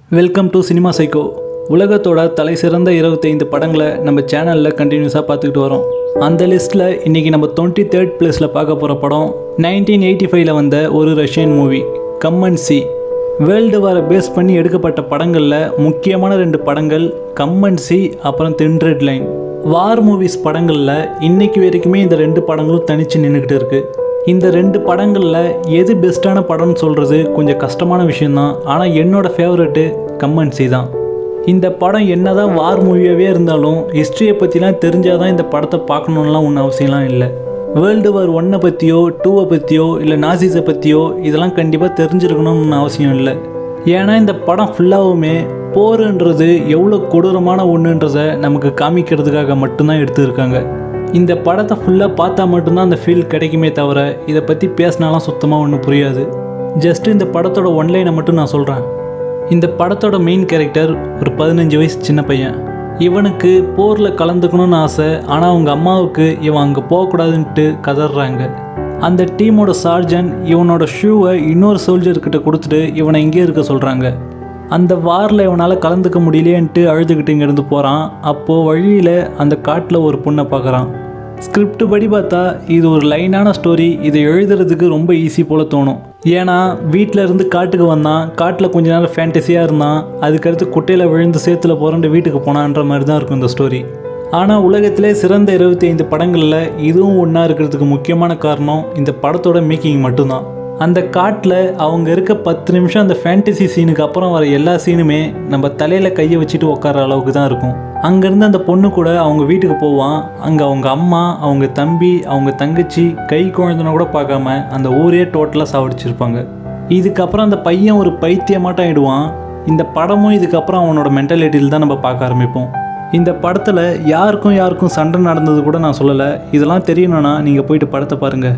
Welcome to cinema psycho உலகத்தோட தலை சிறந்த இருபத்தைந்து படங்களை நம்ம சேனலில் கண்டினியூஸாக பார்த்துக்கிட்டு வரோம் அந்த லிஸ்ட்டில் இன்றைக்கி நம்ம டுவெண்ட்டி தேர்ட் பிளேஸில் பார்க்க போகிற படம் நைன்டீன் எயிட்டி ஃபைவ்ல வந்த ஒரு Russian movie come and see world வாரை பேஸ் பண்ணி எடுக்கப்பட்ட படங்களில் முக்கியமான ரெண்டு படங்கள் கம்மன் சி அப்புறம் thin red line war movies படங்களில் இன்னைக்கு வரைக்குமே இந்த ரெண்டு படங்களும் தனிச்சு நின்றுக்கிட்டு இருக்குது இந்த ரெண்டு படங்களில் எது பெஸ்ட்டான படம்னு சொல்கிறது கொஞ்சம் கஷ்டமான விஷயந்தான் ஆனால் என்னோட ஃபேவரெட்டு கம்மன் சி தான் இந்த படம் என்னதான் வார் மூவியாகவே இருந்தாலும் ஹிஸ்ட்ரியை பற்றிலாம் தெரிஞ்சால் தான் இந்த படத்தை பார்க்கணுன்னுலாம் ஒன்றும் அவசியம்லாம் இல்லை வேர்ல்டு வார் ஒன்னை பற்றியோ டூவை பற்றியோ இல்லை நாசிஸை பற்றியோ இதெல்லாம் கண்டிப்பாக தெரிஞ்சிருக்கணும்னு அவசியம் இல்லை ஏன்னா இந்த படம் ஃபுல்லாகவுமே போருன்றது எவ்வளோ கொடூரமான ஒன்றுன்றதை நமக்கு காமிக்கிறதுக்காக மட்டும்தான் எடுத்துருக்காங்க இந்த படத்தை ஃபுல்லாக பார்த்தா மட்டும்தான் அந்த ஃபீல் கிடைக்குமே தவிர இதை பற்றி பேசினாலாம் சுத்தமாக ஒன்றும் புரியாது ஜஸ்ட் இந்த படத்தோட ஒன்லைனை மட்டும் நான் சொல்கிறேன் இந்த படத்தோட மெயின் கேரக்டர் ஒரு பதினஞ்சு வயசு சின்ன பையன் இவனுக்கு போரில் கலந்துக்கணும்னு ஆசை ஆனால் அவங்க அம்மாவுக்கு இவன் அங்கே போகக்கூடாதுன்ட்டு கதறாங்க அந்த டீமோட சார்ஜன் இவனோட ஷூவை இன்னொரு சோல்ஜர்கிட்ட கொடுத்துட்டு இவனை இங்கே இருக்க சொல்கிறாங்க அந்த வாரில் இவனால் கலந்துக்க முடியலையேன்ட்டு அழுதுகிட்டு இங்கேருந்து போகிறான் அப்போது வழியில் அந்த காட்டில் ஒரு பொண்ணை பார்க்குறான் ஸ்கிரிப்ட் படி பார்த்தா இது ஒரு லைனான ஸ்டோரி இதை எழுதுறதுக்கு ரொம்ப ஈஸி போல் தோணும் ஏன்னா வீட்டில் இருந்து காட்டுக்கு வந்தான் காட்டில் கொஞ்ச நேரம் ஃபேண்டஸியாக இருந்தான் அதுக்கடுத்து குட்டையில் விழுந்து சேத்துல புரண்டு வீட்டுக்கு போனான்ற மாதிரி தான் இருக்கும் இந்த ஸ்டோரி ஆனால் உலகத்திலே சிறந்த இருபத்தி ஐந்து படங்களில் இதுவும் ஒன்றா இருக்கிறதுக்கு முக்கியமான காரணம் இந்த படத்தோட மேக்கிங் மட்டும்தான் அந்த காட்டில் அவங்க இருக்க பத்து நிமிஷம் அந்த ஃபேண்டசி சீனுக்கு அப்புறம் வர எல்லா சீனுமே நம்ம தலையில் கையை வச்சுட்டு உட்கார அளவுக்கு தான் இருக்கும் அங்கேருந்து அந்த பொண்ணு கூட அவங்க வீட்டுக்கு போவான் அங்கே அவங்க அம்மா அவங்க தம்பி அவங்க தங்கச்சி கை குழந்தைன கூட பார்க்காம அந்த ஊரே டோட்டலாக சாவடிச்சிருப்பாங்க இதுக்கப்புறம் அந்த பையன் ஒரு பைத்தியமாட்டம் ஆயிடுவான் இந்த படமும் இதுக்கப்புறம் அவனோட மென்டாலிட்டியில் தான் நம்ம பார்க்க ஆரம்பிப்போம் இந்த படத்தில் யாருக்கும் யாருக்கும் சண்டை நடந்தது கூட நான் சொல்லலை இதெல்லாம் தெரியணும்னா நீங்கள் போயிட்டு படத்தை பாருங்கள்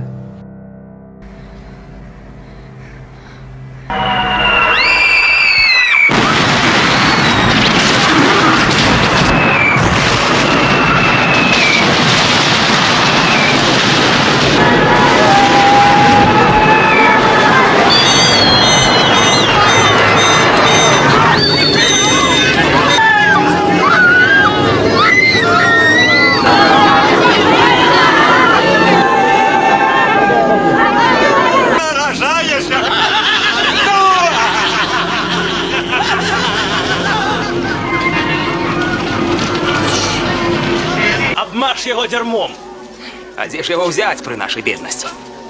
Рожаешь! Обмажь его дерьмом! А де ж його взять при нашій бідності?